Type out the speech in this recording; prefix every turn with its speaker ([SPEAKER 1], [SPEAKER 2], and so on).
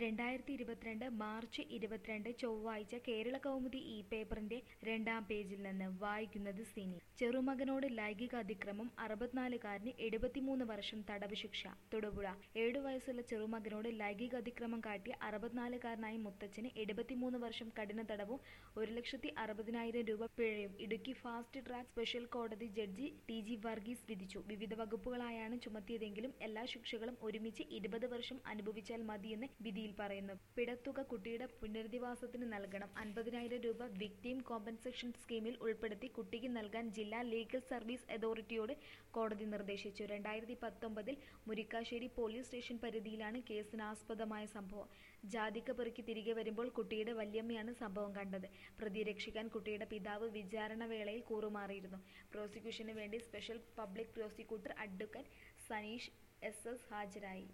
[SPEAKER 1] രണ്ടായിരത്തി ഇരുപത്തിരണ്ട് മാർച്ച് ഇരുപത്തിരണ്ട് ചൊവ്വാഴ്ച കേരള കൗമുദി ഈ പേപ്പറിന്റെ രണ്ടാം പേജിൽ നിന്ന് വായിക്കുന്നത് സിനി ചെറുമകനോട് ലൈംഗിക അതിക്രമം അറുപത്തിനാലുകാരന് എഴുപത്തിമൂന്ന് വർഷം തടവ് ശിക്ഷ തൊടുപുഴ ഏഴു വയസ്സുള്ള ചെറുമകനോട് ലൈംഗിക അതിക്രമം കാട്ടിയ അറുപത്തിനാലുകാരനായ മുത്തച്ഛന് എഴുപത്തിമൂന്ന് വർഷം കഠിന തടവും ഒരു ലക്ഷത്തി അറുപതിനായിരം രൂപ പിഴയും ഇടുക്കി ഫാസ്റ്റ് ട്രാക്ക് സ്പെഷ്യൽ കോടതി ജഡ്ജി ടി ജി വർഗീസ് വിധിച്ചു വിവിധ വകുപ്പുകളായാണ് ചുമത്തിയതെങ്കിലും എല്ലാ ശിക്ഷകളും ഒരുമിച്ച് ഇരുപത് വർഷം അനുഭവിച്ചാൽ മതിയെന്ന് വിധിയിൽ പറയുന്നു പിഴത്തുക കുട്ടിയുടെ പുനരധിവാസത്തിന് നൽകണം അൻപതിനായിരം രൂപ വിക്ടിം കോമ്പൻസേഷൻ സ്കീമിൽ ഉൾപ്പെടുത്തി കുട്ടിക്ക് നൽകാൻ ജില്ലാ ലീഗൽ സർവീസ് അതോറിറ്റിയോട് കോടതി നിർദ്ദേശിച്ചു രണ്ടായിരത്തി പത്തൊമ്പതിൽ മുരിക്കാശ്ശേരി പോലീസ് സ്റ്റേഷൻ പരിധിയിലാണ് കേസിനാസ്പദമായ സംഭവം ജാതിക്ക പെറുക്കി തിരികെ വരുമ്പോൾ കുട്ടിയുടെ വല്യമ്മയാണ് സംഭവം കണ്ടത് പ്രതിയെ രക്ഷിക്കാൻ കുട്ടിയുടെ പിതാവ് വിചാരണ വേളയിൽ കൂറുമാറിയിരുന്നു പ്രോസിക്യൂഷന് വേണ്ടി special public prosecutor advocate Saneesh S S ഹാജരായി